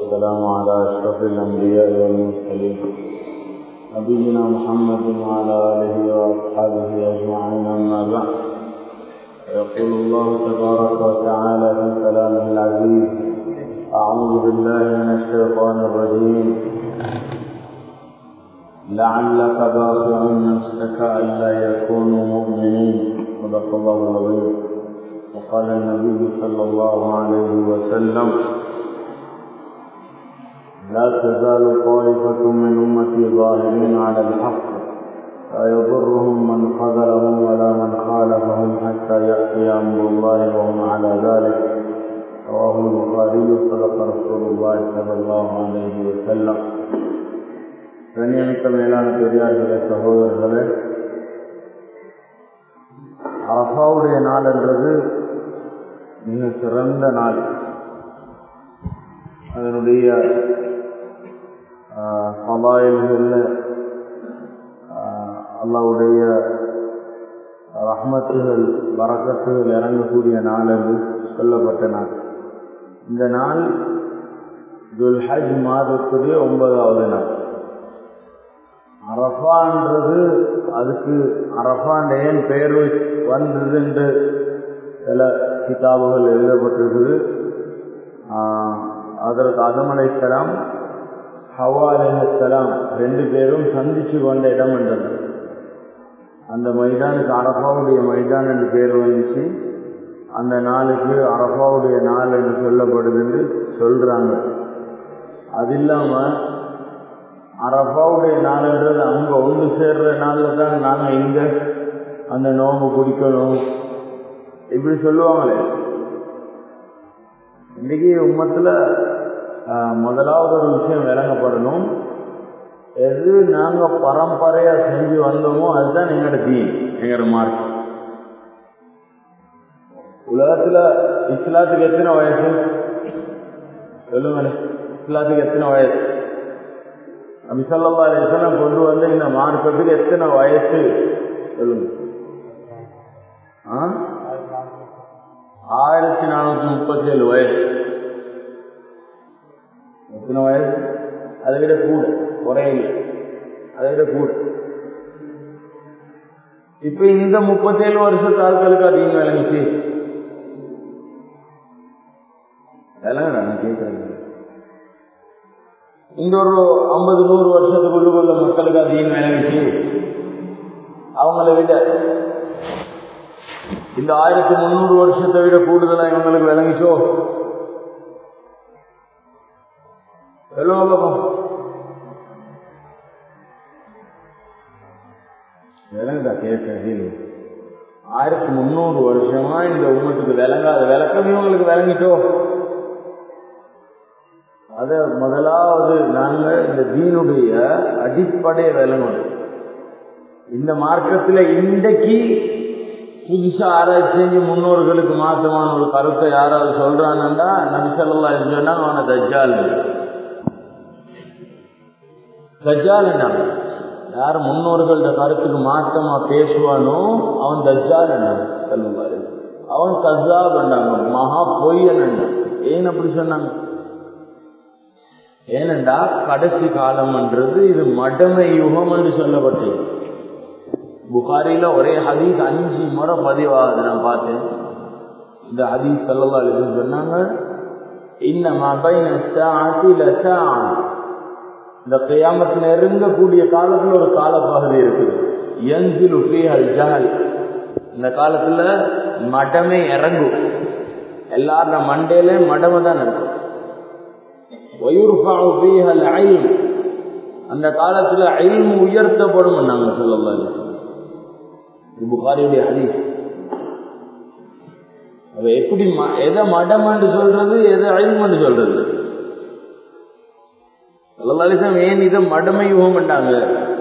والسلام على أشرف الأنبياء والمرسلين نبينا محمد وعلى آله وأصحابه أجمعين أما بعد يقول الله تبارك وتعالى في كلامه العزيز أعوذ بالله من الشيطان الرجيم لعلك باخع نفسك ألا يكونوا مؤمنين صدق الله العظيم وقال النبي صلى الله عليه وسلم لا تزال طائفة من أمتي ظاهرين على الحق لا يضرهم من خذلهم ولا من خالفهم حتى يأتي أمر الله وهم على ذلك رواه البخاري صدق رسول الله صلى الله عليه وسلم கண்ணியமிக்க மேலான பெரியார்களே சகோதரர்களே அரசாவுடைய நாள் என்றது மிக சிறந்த நாள் அதனுடைய சபாயல்களில் அல்லாவுடைய ரஹ்மத்துகள் வரக்கத்துகள் இறங்கக்கூடிய நாள் என்று சொல்லப்பட்ட நாள் இந்த நாள் துல்ஹஜ் மாதத்துடைய ஒன்பதாவது நாள் அரஃபான்றது அதுக்கு அரஃபான் ஏன் பெயர் வந்தது என்று சில கிதாபுகள் எழுதப்பட்டிருக்குது அதற்கு அதம் அலைசலாம் ஹவா அலைசலாம் ரெண்டு பேரும் சந்திச்சு கொண்ட இடம் என்றது அந்த மைதானுக்கு அரஃபாவுடைய மைதான் என்று பேர் வந்துச்சு அந்த நாளுக்கு அரஃபாவுடைய நாள் என்று சொல்லப்படுது என்று சொல்றாங்க அது இல்லாமல் அரபாவுடைய நாள்ன்றது அங்கே ஒன்று சேர்ற நாளில் தான் நாங்கள் இங்கே அந்த நோம்பு குடிக்கணும் இப்படி சொல்லுவாங்களே இன்றைக்கி உம்மத்தில் முதலாவது ஒரு விஷயம் விளங்கப்படணும் எது நாங்கள் பரம்பரையாக செஞ்சு வந்தோமோ அதுதான் எங்களோட தீன் எங்களோட மார்க் உலகத்தில் இஸ்லாத்துக்கு எத்தனை வயசு சொல்லுங்களே இஸ்லாத்துக்கு எத்தனை வயசு அபிசல்லா அலிஸ்லாம் கொண்டு வந்து இந்த மார்க்கத்துக்கு எத்தனை வயசு சொல்லுங்க ஆயிரத்தி நானூத்தி முப்பத்தி ஏழு வயசு எத்தனை வயசு அதை விட கூட குறையில அதை விட கூட இப்ப இந்த முப்பத்தேழு வருஷத்து ஆட்களுக்கு அதிகம் விளங்குச்சு விளங்குறா நான் கேட்கறேன் இந்த ஒரு ஐம்பது நூறு வருஷத்துக்குள்ளுக்குள்ள மக்களுக்கு அதிகம் விளங்குச்சு அவங்கள விட இந்த ஆயிரத்தி முந்நூறு வருஷத்தை விட கூடுதலா இவங்களுக்கு விளங்கிச்சோ சொல்லுங்க விளங்குதா கேட்க ஆயிரத்தி முந்நூறு வருஷமா இந்த உமத்துக்கு விளங்காத விளக்கம் இவங்களுக்கு விளங்கிட்டோ அத முதலாவது நாங்கள் இந்த தீனுடைய அடிப்படையை விளங்கணும் இந்த மார்க்கத்தில் இன்றைக்கு புதுசா ஆராய்ச்சி செஞ்சு முன்னோர்களுக்கு மாற்றமான ஒரு கருத்தை யாராவது சொல்றான்னா நபிசல்லா சொன்னா அவனை தஜ்ஜால் தஜ்ஜால் என்ன யார் முன்னோர்களோட கருத்துக்கு மாற்றமா பேசுவானோ அவன் தஜ்ஜால் என்ன சொல்லுவாரு அவன் கஜா பண்ணாங்க மகா பொய்யன் ஏன் அப்படி சொன்னாங்க ஏனென்றா கடைசி காலம்ன்றது இது மடமை யுகம் என்று சொல்லப்பட்டது புகாரில ஒரே ஹதீஸ் அஞ்சு முறை பதிவாகுது நான் பார்த்தேன் இந்த ஹதீஸ் சொல்லலா சொன்னாங்க இந்த கையாமத்தில் நெருங்கக்கூடிய காலத்துல ஒரு காலப்பகுதி இருக்குது எந்தில் உப்பியல் ஜஹல் இந்த காலத்துல மடமே இறங்கும் எல்லாரும் மண்டையில மடமை தான் இருக்கும் அந்த காலத்துல அயில்மு உயர்த்தப்படும் நாங்க சொல்லலாம் புகாரியுடைய ஹதீஸ் அவ எப்படி எதை மடம் என்று சொல்றது எதை அழிம் என்று சொல்றது சொல்லலாலிசம் ஏன் இதை மடமை யுகம் பண்ணாங்க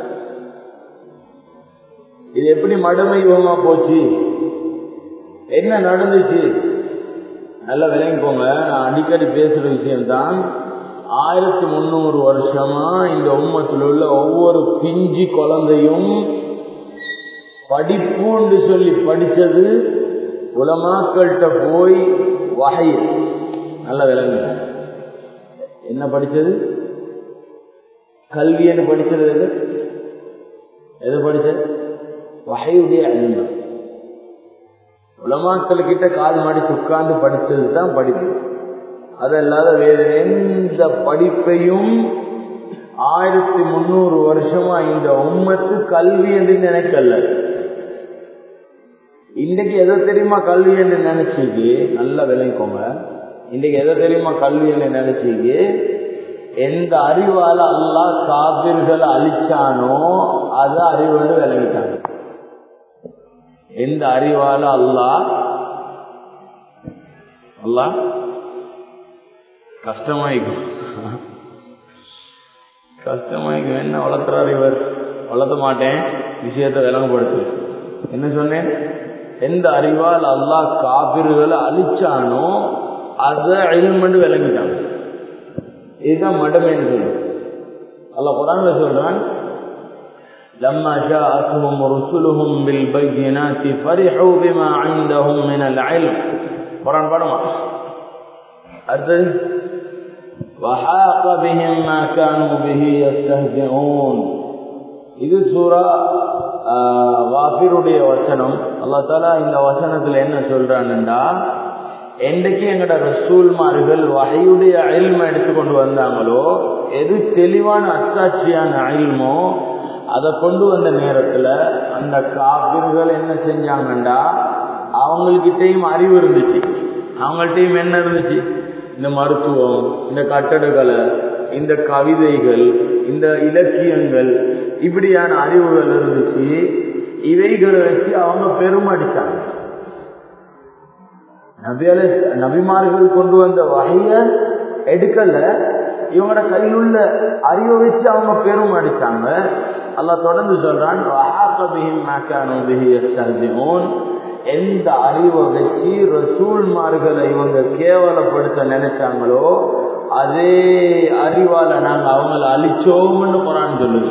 இது எப்படி மடமை யுகமா போச்சு என்ன நடந்துச்சு நல்லா விளங்கிக்கோங்க நான் அடிக்கடி பேசுற விஷயம்தான் ஆயிரத்தி முந்நூறு வருஷமா இந்த உம்மத்தில் உள்ள ஒவ்வொரு பிஞ்சு குழந்தையும் படிப்புன்னு சொல்லி படிச்சது உலமாக்கள்கிட்ட போய் வகை நல்ல விளங்கு என்ன படிச்சது கல்வின்னு படிச்சது எது எது படிச்சது வகையுடைய அழிந்தம் உலமாக்கள் கிட்ட கால் மாடிச்சு உட்கார்ந்து படிச்சது தான் படிப்பு அதல்லாத வேற எந்த படிப்பையும் ஆயிரத்தி முன்னூறு வருஷமா இந்த உம்மத்து கல்வி என்று நினைக்கல இன்றைக்கு எதை தெரியுமா கல்வி என்று நினைச்சிக்கு நல்லா விளைக்கோங்க இன்றைக்கு எதை தெரியுமா கல்வி என்று நினைச்சிக்கு எந்த அறிவால அல்லா காபிர்களை அழிச்சானோ அது அறிவுன்னு விளங்கிட்டாங்க எந்த அறிவால அல்லா அல்லா கஷ்டமாயிக்கும் கஷ்டமாயிக்கும் என்ன வளர்த்துறாரு இவர் வளர்த்த மாட்டேன் விஷயத்தை விளங்கப்படுத்து என்ன சொன்னேன் எந்த அறிவால் அல்லா காபிர்களை அழிச்சானோ அதை அழிமண்டு விளங்கிட்டாங்க இதுதான் மடமைன்னு சொல்லு அல்ல குரான்ல சொல்றான் لما جاءتهم رسلهم بالبينات فرحوا بما عندهم من العلم குரான் பாடமா அடுத்தது وحاق بهم ما كانوا به يستهزئون இது சூரா வாபிருடைய வசனம் அல்லா தாலா இந்த வசனத்துல என்ன சொல்றான்டா என்றைக்கு எங்கட ரசூல்மார்கள் வகையுடைய அயல்மை எடுத்துக்கொண்டு வந்தாங்களோ எது தெளிவான அத்தாட்சியான அயல்மோ அதை கொண்டு வந்த நேரத்துல அந்த காப்பிர்கள் என்ன செஞ்சாங்கண்டா அவங்கள்கிட்டையும் அறிவு இருந்துச்சு அவங்கள்ட்டையும் என்ன இருந்துச்சு இந்த மருத்துவம் இந்த கட்டடக்கலை இந்த கவிதைகள் இந்த இலக்கியங்கள் இப்படியான அறிவுகள் இருந்துச்சு இவைகளை வச்சு அவங்க பெருமடிச்சாங்க நபியால நபிமார்கள் கொண்டு வந்த வகைய எடுக்கல இவங்களோட கையில் உள்ள அறிவை வச்சு அவங்க பெரும் அடிச்சாங்க அல்லாஹ் தொடர்ந்து சொல்றான் எந்த அறிவை வச்சு ரசூல்மார்களை இவங்க கேவலப்படுத்த நினைச்சாங்களோ அதே அறிவால நாங்க அவங்கள அழிச்சோம்னு குரான் சொல்லுது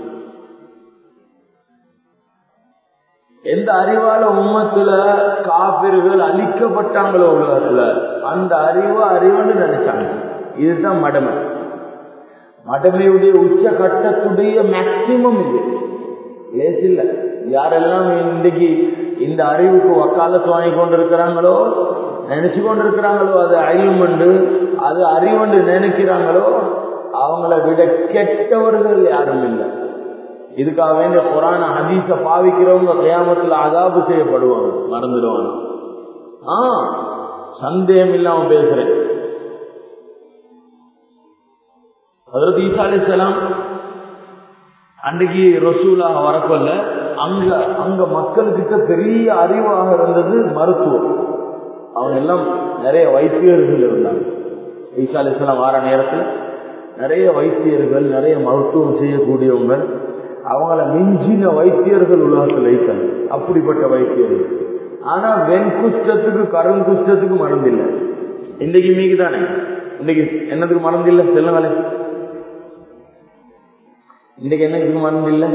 எந்த அறிவால உம்மத்துல காப்பிர்கள் அழிக்கப்பட்டாங்களோ உலகத்துல அந்த அறிவை அறிவுன்னு நினைச்சாங்க இதுதான் மடமை மடமையுடைய உச்ச கட்டத்துடைய மேக்சிமம் இது லேசில்ல யாரெல்லாம் இன்றைக்கு இந்த அறிவுக்கு வக்காலத்து வாங்கி கொண்டிருக்கிறாங்களோ நினைச்சு கொண்டிருக்கிறாங்களோ அது அயல்மண்டு அது அறிவண்டு நினைக்கிறாங்களோ அவங்கள விட கெட்டவர்கள் யாரும் இல்லை இதுக்காக வேண்டிய குரான ஹதீஸ பாவிக்கிறவங்க கயாமத்தில் அதாபு செய்யப்படுவாங்க மறந்துடுவாங்க ஆ சந்தேகம் இல்லாம பேசுறேன் அதற்கு ஈசா அலிசலாம் அன்றைக்கு ரசூலா வரக்கொள்ள அங்க அங்க மக்கள்கிட்ட பெரிய அறிவாக இருந்தது மருத்துவம் அவங்க எல்லாம் நிறைய வைத்தியர்கள் இருந்தாங்க ஈசா அலிஸ்லாம் வார நேரத்தில் நிறைய வைத்தியர்கள் நிறைய மருத்துவம் செய்யக்கூடியவங்க அவங்கள மிஞ்சின வைத்தியர்கள் உலகத்தில் வைத்தாங்க அப்படிப்பட்ட வைத்தியர்கள் ஆனா வெண்குஷ்டத்துக்கு கருங்குஷ்டத்துக்கு மருந்து இல்லை இன்னைக்கு மீக்கு தானே இன்னைக்கு என்னதுக்கு மருந்து இல்லை செல்லுங்களே இன்னைக்கு என்னதுக்கு மருந்து இல்லை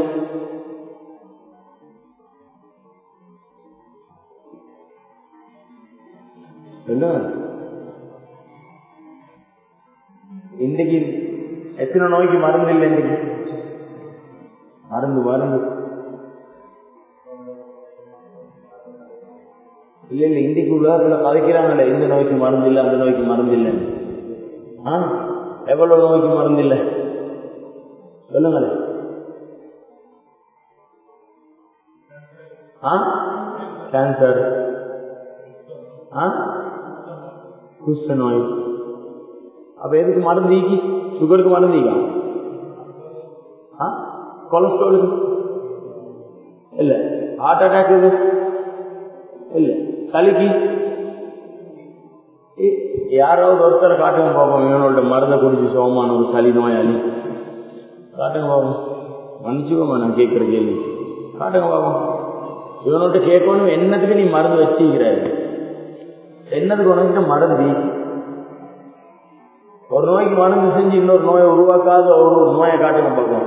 இன்னைக்கு எத்தனை நோய்க்கு மருந்து இல்லை இன்னைக்கு மருந்து மருந்து இல்ல இல்ல இன்றைக்கு உலகத்துல கதைக்கிறாங்கல்ல இந்த நோய்க்கு மருந்து இல்லை அந்த நோய்க்கு மருந்து இல்லை ஆ எவ்வளவு நோய்க்கு மருந்து இல்லை சொல்லுங்களேன் ஆ கேன்சர் ஆ குஷ்ட நோய் அப்ப எதுக்கு மருந்து ஈக்கி சுகருக்கு மருந்து ஈக்கா ஆ கொலஸ்ட்ராலுக்கு இல்ல ஹார்ட் அட்டாக் இது இல்ல சளிக்கு யாராவது ஒருத்தர் காட்டுங்க பார்ப்போம் இவனோட மருந்தை குடிச்சு சோமான ஒரு சளி நோயாளி காட்டுங்க பார்ப்போம் மன்னிச்சுக்கோமா நான் கேட்குற கேள்வி காட்டுங்க பார்ப்போம் இவனோட கேட்கணும் என்னத்துக்கு நீ மருந்து வச்சுக்கிறாரு என்னதுக்கு உனக்கிட்ட மருந்து ஒரு நோய்க்கு மருந்து செஞ்சு இன்னொரு நோயை உருவாக்காத ஒரு நோயை காட்டுங்க பார்ப்போம்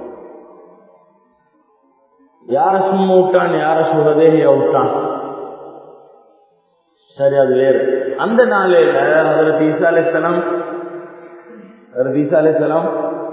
யார சும்மா விட்டான் யார சுகதேகிய விட்டான் சரி அது வேறு அந்த நாளையில அதற்கு ஈசா அலிஸ்லாம் ஈசா அலிசலாம்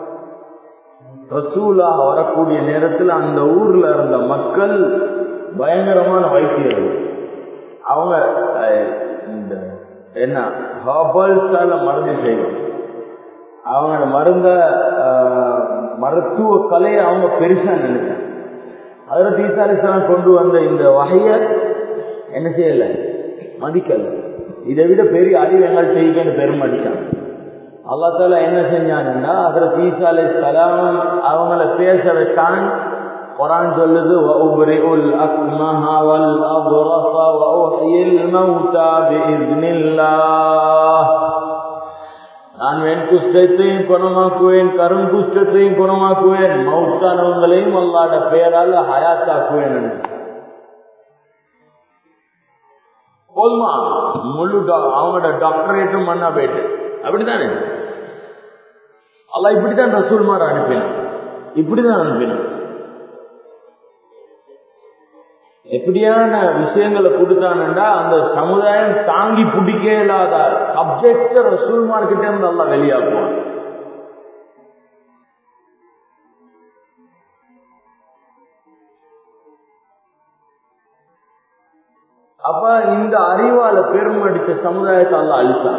ரசூலா வரக்கூடிய நேரத்தில் அந்த ஊர்ல இருந்த மக்கள் பயங்கரமான வைத்தியர்கள் அவங்க இந்த என்ன ஹர்பல்ஸால மருந்து செய்வோம் அவங்க மருந்த மருத்துவ கலையை அவங்க பெருசா நினைச்சாங்க அதில் தீசாலிசலாம் கொண்டு வந்த இந்த வகைய என்ன செய்யல மதிக்கல இதை விட பெரிய அறிவு எங்கள் செய்யுங்கன்னு பெரும் அடிச்சாங்க அல்லா தால என்ன செஞ்சாங்கன்னா அதில் தீசா அலி சலாம் அவங்கள பேச வச்சான் குரான் சொல்லுது وَأُبْرِئُ الْأَكْمَهَ وَالْأَبْرَصَ وَأُحْيِي الْمَوْتَى بِإِذْنِ اللَّهِ நான் வெண் குஷ்டத்தையும் குணமாக்குவேன் கரும் குஷ்டத்தையும் குணமாக்குவேன் மவுத்தானவங்களையும் அல்லாட பெயரால் ஹயாத்தாக்குவேன் போதுமா முழு அவங்களோட டாக்டரேட்டும் பண்ணா போயிட்டு அப்படித்தானே அல்ல இப்படித்தான் ரசூல்மார் அனுப்பினான் இப்படிதான் அனுப்பினான் எப்படியான விஷயங்களை கொடுத்தானுண்டா அந்த சமுதாயம் தாங்கி பிடிக்க இல்லாத சப்ஜெக்ட ரசூல்மார்கிட்ட இருந்து நல்லா வெளியாக்குவான் அப்ப இந்த அறிவால பெரும் அடிச்ச சமுதாயத்தை அல்ல அழிச்சான்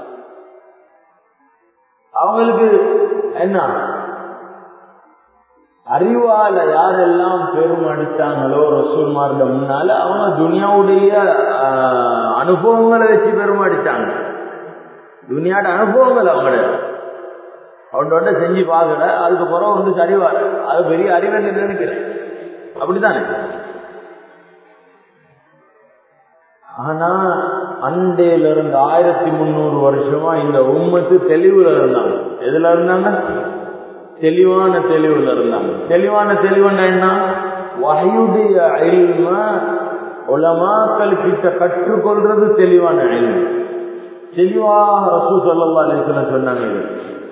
அவங்களுக்கு என்ன அறிவால யாரெல்லாம் பெரும் அடிச்சாங்களோ ரசூல்மார்ட முன்னால அவங்க துனியாவுடைய அனுபவங்களை வச்சு பெரும் அடிச்சாங்க துனியாட அனுபவங்கள் அவங்களோட அவனோட செஞ்சு பார்க்கல அதுக்கப்புறம் வந்து சரிவாரு அது பெரிய அறிவை நினைக்கிறேன் அப்படித்தானே ஆனா அண்டையில இருந்து ஆயிரத்தி முந்நூறு வருஷமா இந்த உம்மத்து தெளிவுல இருந்தாங்க எதுல இருந்தாங்க தெளிவான தெளிவுல இருந்தாங்க தெளிவான தெளிவுன்னா என்ன வகையுடைய அயல்ம உலமாக்கள் கிட்ட கற்றுக்கொள்றது தெளிவான அயல்மு தெளிவாக ரசூ சொல்லா அலிஸ்லாம் சொன்னாங்க இது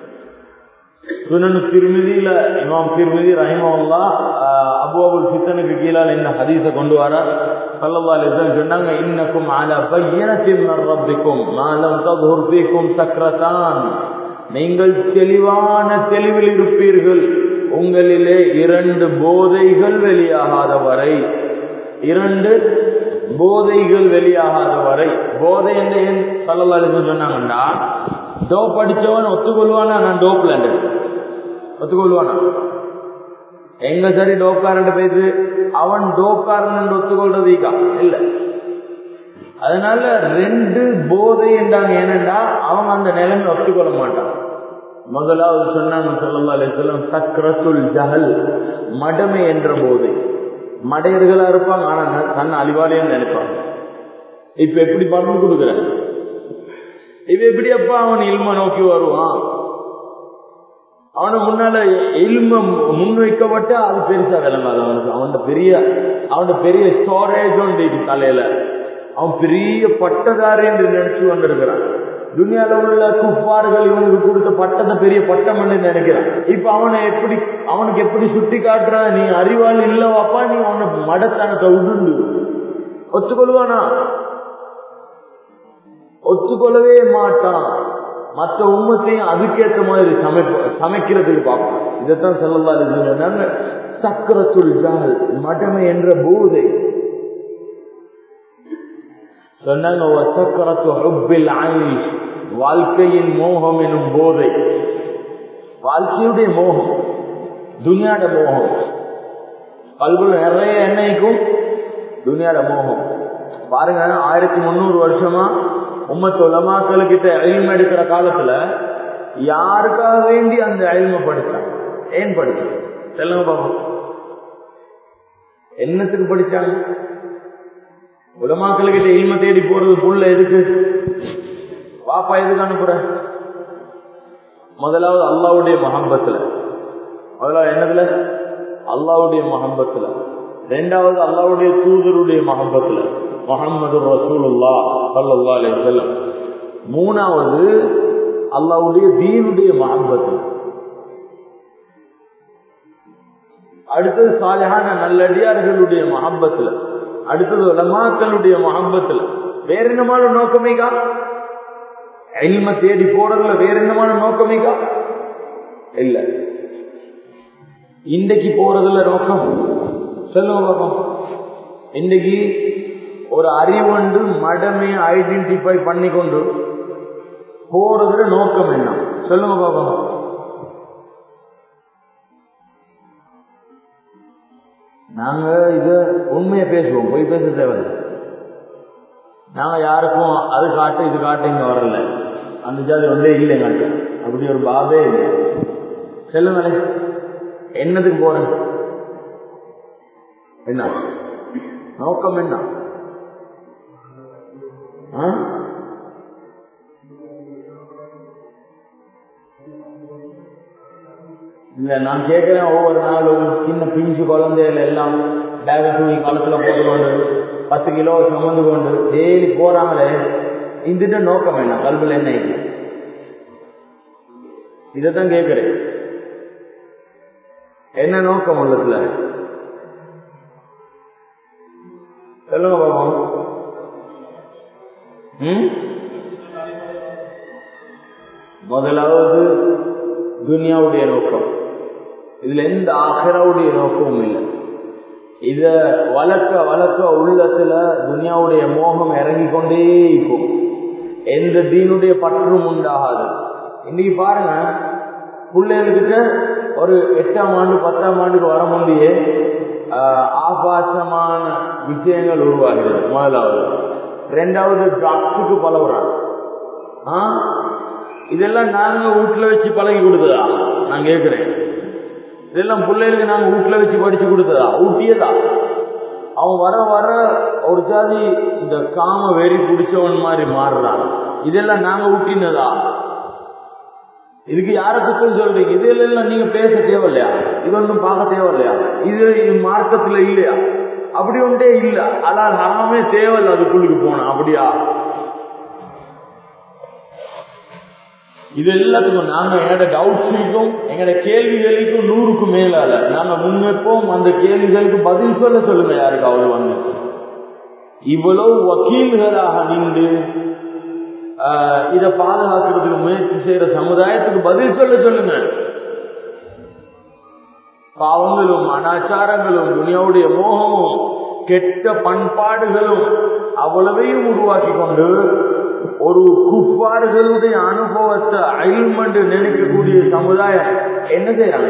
சுனனு திருமதியில இமாம் திருமதி ரஹிமல்லா அபு அபுல் ஃபித்தனுக்கு கீழால் இந்த ஹதீஸை கொண்டு வர சல்லா அலிஸ்லாம் சொன்னாங்க இன்னக்கும் அல பையனத்தின் ரப்பிக்கும் மாலம் ததுர் பீக்கும் சக்கரத்தான் நீங்கள் தெளிவான தெளிவில் இருப்பீர்கள் உங்களிலே இரண்டு போதைகள் வெளியாகாத வரை இரண்டு போதைகள் வெளியாகாத வரை போதை என்ற ஏன் சொல்லலாளுக்கு சொன்னாங்கண்டா டோப் அடிச்சவன் ஒத்துக்கொள்வானா நான் டோப்ல ஒத்துக்கொள்வானா எங்க சரி டோப்காரன் பேசு அவன் டோப்காரன் ஒத்துக்கொள்றது இல்ல அதனால ரெண்டு போதை என்றாங்க ஏனென்றா அவன் அந்த நிலைமை ஒத்துக்கொள்ள மாட்டான் முதலாவது சொன்னாங்க சொல்லா அலிஸ்லாம் சக்ரத்துல் ஜஹல் மடமை என்ற போதை மடையர்களா இருப்பாங்க ஆனா தன்னை அழிவாளின்னு நினைப்பாங்க இப்ப எப்படி மருந்து கொடுக்குற இப்ப எப்படி அப்பா அவன் இல்ம நோக்கி வருவான் அவனை முன்னால இல்ம முன்வைக்கப்பட்ட அது பெருசா விளங்காது அவனுக்கு அவன் பெரிய அவன் பெரிய ஸ்டோரேஜ் உண்டு இது தலையில அவன் பெரிய பட்டதாரி என்று நினைச்சு வந்திருக்கிறான் துனியால உள்ள குப்பார்கள் இவனுக்கு கொடுத்த பட்டத்தை பெரிய பட்டம் நினைக்கிறான் இப்ப அவனை எப்படி அவனுக்கு எப்படி சுட்டி காட்டுறான் நீ அறிவாளி இல்லவாப்பா நீ அவனை மடத்தனத்தை உண்டு ஒத்துக்கொள்வானா ஒத்துக்கொள்ளவே மாட்டான் மற்ற உண்மத்தையும் அதுக்கேற்ற மாதிரி சமைப்ப சமைக்கிறதுக்கு பார்ப்பான் இதைத்தான் சொல்லலாம் சக்கரத்துள் ஜால் மடமை என்ற போதை சொன்னாங்க வாழ்க்கையின் மோகம் எனும் போதை வாழ்க்கையுடைய மோகம் துனியாட மோகம் கல்வியில் நிறைய எண்ணெய்க்கும் துனியாட மோகம் பாருங்க ஆயிரத்தி முந்நூறு வருஷமா உம்மத்து உலமாக்கள் அழிமை எடுக்கிற காலத்துல யாருக்காக வேண்டி அந்த அழிமை படிச்சாங்க ஏன் படிச்சாங்க சொல்லுங்க பாப்போம் என்னத்துக்கு படிச்சாங்க உலமாக்கள் கிட்ட இல்ம தேடி போறது புள்ள எதுக்கு வாப்பா எதுக்கு அனுப்புற முதலாவது அல்லாவுடைய மகம்பத்துல முதலாவது என்னதுல அல்லாவுடைய மகம்பத்துல ரெண்டாவது அல்லாவுடைய தூதருடைய மகம்பத்துல முகமது ரசூலுல்லா சல்லா அலி செல்லம் மூணாவது அல்லாவுடைய தீனுடைய மகம்பத்துல அடுத்தது சாலையான நல்லடியார்களுடைய மகம்பத்துல அடுத்தது உலமாக்களுடைய மகம்பத்துல வேற என்னமான நோக்கமேகா எல்ம தேடி போறதுல வேற என்னமான நோக்கமேக்கா இல்ல இன்றைக்கு போறதுல நோக்கம் சொல்லுங்க பாப்போம் இன்னைக்கு ஒரு அறிவண்டு மடமே ஐடென்டிஃபை பண்ணி கொண்டு போறதுல நோக்கம் என்ன சொல்லுங்க பாப்போம் நாங்க இத உண்மையை பேசுவோம் போய் பேச தேவையில்லை நாங்க யாருக்கும் அது காட்டு இது காட்டு இங்க வரல அந்த ஜாதி ஒன்றே இல்லைங்க அப்படி ஒரு பாபே இல்லை சொல்லுங்களே என்னதுக்கு போற என்ன நோக்கம் என்ன ஆ? இல்ல நான் கேட்கிறேன் ஒவ்வொரு நாளும் சின்ன பிஞ்சு குழந்தைகள் எல்லாம் பேக தூக்கி களத்துல போட்டுக்கொண்டு பத்து கிலோ சுமந்து கொண்டு டெய்லி போறாங்களே இந்த நோக்கம் என்ன கல்வியில் என்ன இது இதைத்தான் கேட்கிறேன் என்ன நோக்கம் உள்ளதுல சொல்லுங்க பாப்போம் ம் முதலாவது துனியாவுடைய நோக்கம் இதுல எந்த ஆகராவுடைய நோக்கமும் இல்லை இத வளர்க்க வளர்க்க உள்ளத்துல துனியாவுடைய மோகம் இறங்கி கொண்டே இருக்கும் எந்த தீனுடைய பற்றும் உண்டாகாது இன்னைக்கு பாருங்க பிள்ளைகளுக்கிட்ட ஒரு எட்டாம் ஆண்டு பத்தாம் ஆண்டுக்கு வர முடியே ஆபாசமான விஷயங்கள் உருவாகிறது முதலாவது ரெண்டாவது ட்ரக்ஸுக்கு பழகுறாங்க ஆ இதெல்லாம் நாங்க வீட்டுல வச்சு பழகி கொடுத்ததா நான் கேட்கிறேன் இதெல்லாம் பிள்ளைகளுக்கு நாங்க வீட்டுல வச்சு படிச்சு கொடுத்ததா ஊட்டியதா அவன் வர வர ஒரு ஜாதி இந்த காம வெறி பிடிச்சவன் மாதிரி மாறுறான் இதெல்லாம் நாங்க ஊட்டினதா இதுக்கு யார குத்தம் சொல்றீங்க இதெல்லாம் நீங்க பேச தேவையில்லையா இது ஒன்றும் பார்க்க தேவையில்லையா இது மார்க்கத்துல இல்லையா அப்படி ஒன்றே இல்ல அதான் ஹராமே தேவையில்லை அதுக்குள்ளுக்கு போன அப்படியா இது எல்லாத்துக்கும் நாங்க எங்களோட டவுட்ஸுக்கும் எங்களோட கேள்விகளுக்கும் நூறுக்கும் மேலால நாங்க முன்வைப்போம் அந்த கேள்விகளுக்கு பதில் சொல்ல சொல்லுங்க யாருக்காவது வந்து இவ்வளவு வக்கீல்களாக நின்று இதை பாதுகாக்கிறதுக்கு முயற்சி செய்யற சமுதாயத்துக்கு பதில் சொல்ல சொல்லுங்க பாவங்களும் அனாச்சாரங்களும் துணியாவுடைய மோகமும் கெட்ட பண்பாடுகளும் அவ்வளவையும் உருவாக்கி கொண்டு ஒரு குஃபார்களுடைய அனுபவத்தை அயல்மண்டு நினைக்கக்கூடிய சமுதாயம் என்ன செய்யறாங்க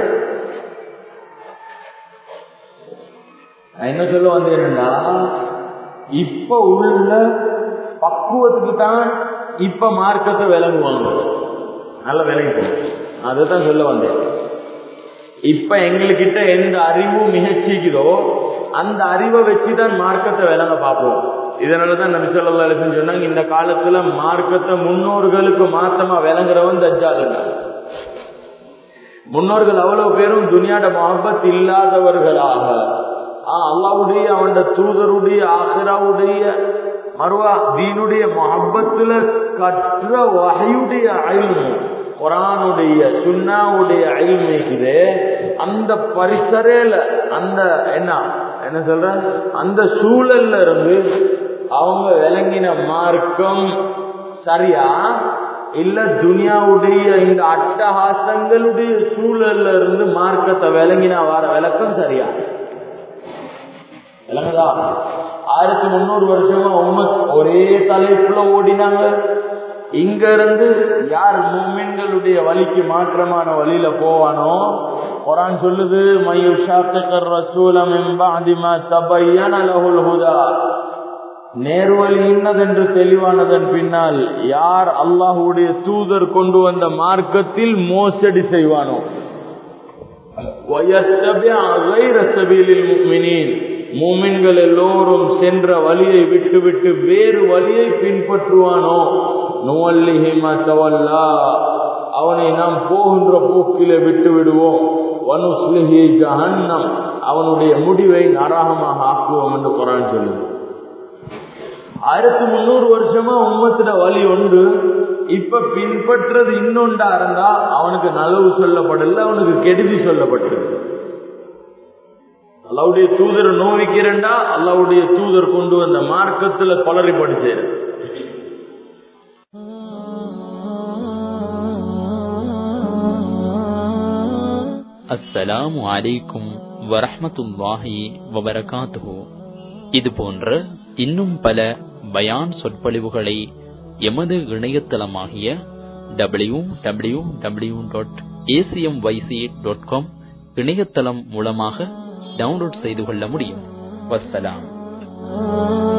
நான் என்ன சொல்ல வந்தேன்னா இப்ப உள்ள பக்குவத்துக்கு தான் இப்ப மார்க்கத்தை விளங்குவாங்க நல்ல விளங்கி அதை தான் சொல்ல வந்தேன் இப்ப எங்ககிட்ட எந்த அறிவும் மிகச்சிக்குதோ அந்த அறிவை வச்சுதான் மார்க்கத்தை விளங்க பார்ப்போம் இதனாலதான் நபி சொல்லா சொன்னாங்க இந்த காலத்துல மார்க்கத்தை முன்னோர்களுக்கு மாத்தமா விளங்குறவன் தஜ்ஜாலுங்க முன்னோர்கள் அவ்வளவு பேரும் துனியாட மொஹப்பத் இல்லாதவர்களாக அல்லாவுடைய அவன் தூதருடைய ஆஹிராவுடைய மறுவா தீனுடைய மொஹப்பத்துல கற்ற வகையுடைய அயல்மு குரானுடைய சுண்ணாவுடைய அயல்மைக்குது அந்த பரிசரையில அந்த என்ன என்ன சொல்ற அந்த சூழல்ல இருந்து அவங்க விளங்கின மார்க்கம் சரியா இல்ல துனியாவுடைய இந்த அட்டகாசங்களுடைய சூழல்ல இருந்து மார்க்கத்தை விளங்கினா வர விளக்கம் சரியா விளங்குதா ஆயிரத்தி முன்னூறு வருஷமா உண்மை ஒரே தலைப்புல ஓடினாங்க இங்க இருந்து யார் மூமின்களுடைய வழிக்கு மாற்றமான வழியில போவானோ குரான் சொல்லுது மயுஷாக்கர் ரசூலம் எம்பாதிமா தபையன லகுல் ஹுதா நேர்வழி இன்னதென்று தெளிவானதன் பின்னால் யார் அல்லாஹுடைய தூதர் கொண்டு வந்த மார்க்கத்தில் மோசடி செய்வானோ மூமின்கள் எல்லோரும் சென்ற வழியை விட்டு விட்டு வேறு வழியை பின்பற்றுவானோ நுவல்லிஹிமா தவல்லா அவனை நாம் போகின்ற போக்கிலே விட்டு விடுவோம் வனுஸ்லிஹி ஜஹன்னம் அவனுடைய முடிவை நரகமாக ஆக்குவோம் என்று குரான் சொல்லுது ஆயிரத்தி முன்னூறு வருஷமா உம்மத்திட வழி ஒன்று இப்ப பின்பற்றது இன்னொன்றா இருந்தா அவனுக்கு நலவு சொல்லப்படல அவனுக்கு கெடுதி சொல்லப்பட்டிருக்கு அல்லாவுடைய தூதர் நோவிக்கிறண்டா அல்லாவுடைய தூதர் கொண்டு வந்த மார்க்கத்துல கொளறி படிச்சேரு அஸ்ஸலாமு அலைக்கும் வரஹ்மத்துல்லாஹி வபரகாத்துஹு இது போன்ற இன்னும் பல பயான் சொற்பொழிவுகளை எமது இணையதளமாகிய W W W dot ACM YC dot com இணையதளம் மூலமாக டவுன்லோட் செய்து கொள்ள முடியும் வஸ்ஸலாம்